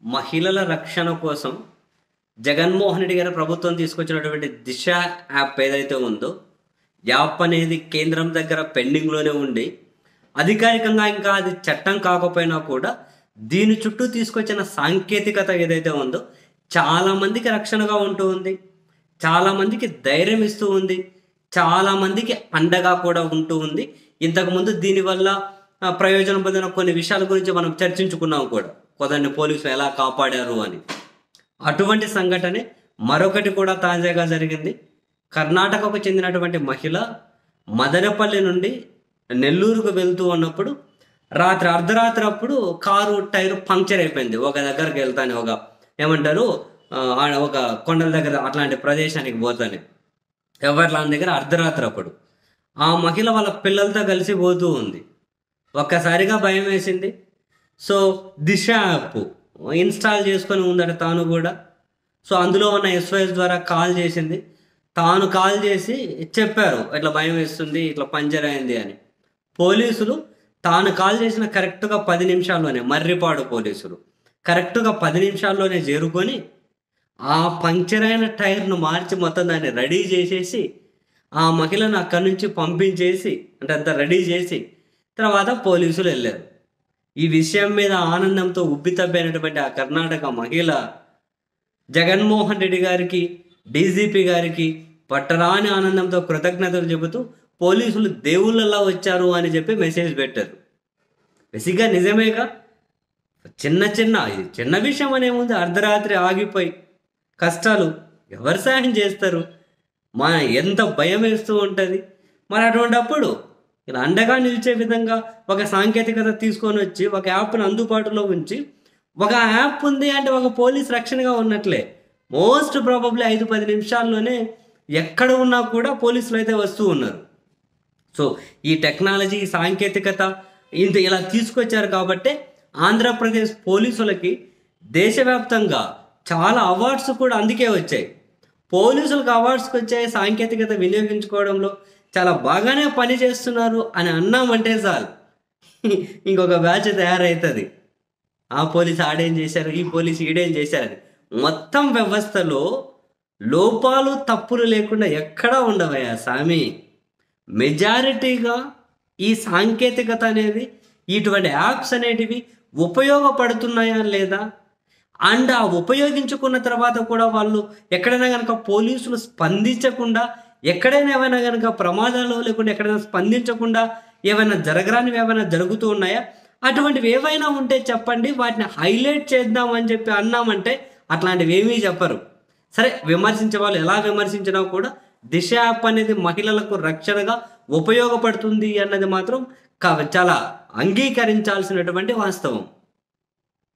మహిళల రక్షణ కోసం జగన్మోహన్ రెడ్డి గారి ప్రభుత్వం తీసుకొచ్చినటువంటి దిశ యాప్ ఏదైతే ఉందో యాప్ అనేది కేంద్రం దగ్గర పెండింగ్లోనే ఉండి అధికారికంగా ఇంకా అది చట్టం కాకపోయినా కూడా దీని చుట్టూ తీసుకొచ్చిన సాంకేతికత ఏదైతే ఉందో చాలా మందికి రక్షణగా ఉంటూ ఉంది చాలా మందికి ధైర్యం ఇస్తూ ఉంది చాలా మందికి అండగా కూడా ఉంటూ ఉంది ఇంతకుముందు దీనివల్ల ఆ, ప్రయోజనం పొందిన కొన్ని విషయాల గురించి మనం చర్చించుకున్నాం కూడా కొందరిని పోలీసులు ఎలా కాపాడారు అని అటువంటి సంఘటనే మరొకటి కూడా తాజాగా జరిగింది కర్ణాటకకు చెందినటువంటి మహిళ మదనపల్లి నుండి నెల్లూరుకు వెళ్తూ ఉన్నప్పుడు రాత్రి అర్ధరాత్రి అప్పుడు కారు టైర్ పంక్చర్ అయిపోయింది ఒక దగ్గరికి వెళ్తాను ఒక ఏమంటారు ఆ, ఆడ ఒక కొండల దగ్గర అట్లాంటి ప్రదేశానికి పోతాను ఎవరిలాంటి దగ్గర అర్ధరాత్రి అప్పుడు ఆ మహిళ వాళ్ళ పిల్లలతో కలిసి పోతూ ఉంది ఒక్కసారిగా భయం వేసింది సో దిశ యాప్ ఇన్స్టాల్ చేసుకొని ఉందట తాను కూడా సో అందులో ఉన్న ఎస్ఓఎస్ ద్వారా కాల్ చేసింది తాను కాల్ చేసి చెప్పారు ఇట్లా భయం వేస్తుంది ఇట్లా పంచర్ అయింది అని పోలీసులు తాను కాల్ చేసిన కరెక్ట్గా పది నిమిషాల్లోనే మర్రిపాడు పోలీసులు కరెక్ట్గా పది నిమిషాల్లోనే చేరుకొని ఆ పంక్చర్ అయిన టైర్ను మార్చి మొత్తం దాన్ని రెడీ చేసేసి ఆ మహిళను అక్కడి నుంచి పంపించేసి అంటే అంతా రెడీ చేసి తర్వాత పోలీసులు వెళ్ళారు ఈ విషయం మీద ఆనందంతో ఉబ్బితబ్బైనటువంటి ఆ కర్ణాటక మహిళ జగన్మోహన్ రెడ్డి గారికి డీజీపీ గారికి పట్టరాని ఆనందంతో కృతజ్ఞతలు చెబుతూ పోలీసులు దేవుళ్ళలా వచ్చారు అని చెప్పి మెసేజ్ పెట్టారు బేసిక్గా నిజమేగా చిన్న చిన్న ఇది చిన్న విషయం అనేముంది అర్ధరాత్రి ఆగిపోయి కష్టాలు ఎవరు సహాయం చేస్తారు మన ఎంత భయం వేస్తూ ఉంటుంది మరి అటువంటప్పుడు ఇలా అండగా నిలిచే విధంగా ఒక సాంకేతికత తీసుకొని వచ్చి ఒక యాప్ను అందుబాటులో ఉంచి ఒక యాప్ ఉంది అంటే ఒక పోలీస్ రక్షణగా ఉన్నట్లే మోస్ట్ ప్రాబబ్లీ ఐదు పది నిమిషాల్లోనే ఎక్కడ ఉన్నా కూడా పోలీసులు అయితే వస్తూ ఉన్నారు సో ఈ టెక్నాలజీ ఈ సాంకేతికత ఇంత ఇలా తీసుకొచ్చారు కాబట్టి ఆంధ్రప్రదేశ్ పోలీసులకి దేశవ్యాప్తంగా చాలా అవార్డ్స్ కూడా అందుకే వచ్చాయి పోలీసులకు అవార్డ్స్కి వచ్చాయి సాంకేతికత వినియోగించుకోవడంలో చాలా బాగానే పని చేస్తున్నారు అని అన్నామంటే చాలు ఇంకొక బ్యాచ్ తయారవుతుంది ఆ పోలీస్ ఆడేం చేశారు ఈ పోలీస్ ఈడేం చేశారు మొత్తం వ్యవస్థలో లోపాలు తప్పులు లేకుండా ఎక్కడా ఉండవయ్యా సామి మెజారిటీగా ఈ సాంకేతికత అనేది ఇటువంటి యాప్స్ అనేటివి ఉపయోగపడుతున్నాయా లేదా అండ్ ఆ ఉపయోగించుకున్న తర్వాత కూడా వాళ్ళు ఎక్కడైనా కనుక పోలీసులు స్పందించకుండా ఎక్కడైనా ఏమైనా కనుక ప్రమాదాలు లేకుండా ఎక్కడైనా స్పందించకుండా ఏమైనా జరగరానివి ఏమైనా జరుగుతూ ఉన్నాయా అటువంటివి ఏవైనా ఉంటే చెప్పండి వాటిని హైలైట్ చేద్దామని చెప్పి అన్నామంటే అట్లాంటివి ఏమీ చెప్పరు సరే విమర్శించే వాళ్ళు ఎలా విమర్శించినా కూడా దిశ యాప్ అనేది మహిళలకు రక్షణగా ఉపయోగపడుతుంది అన్నది మాత్రం కా- చాలా అంగీకరించాల్సినటువంటి వాస్తవం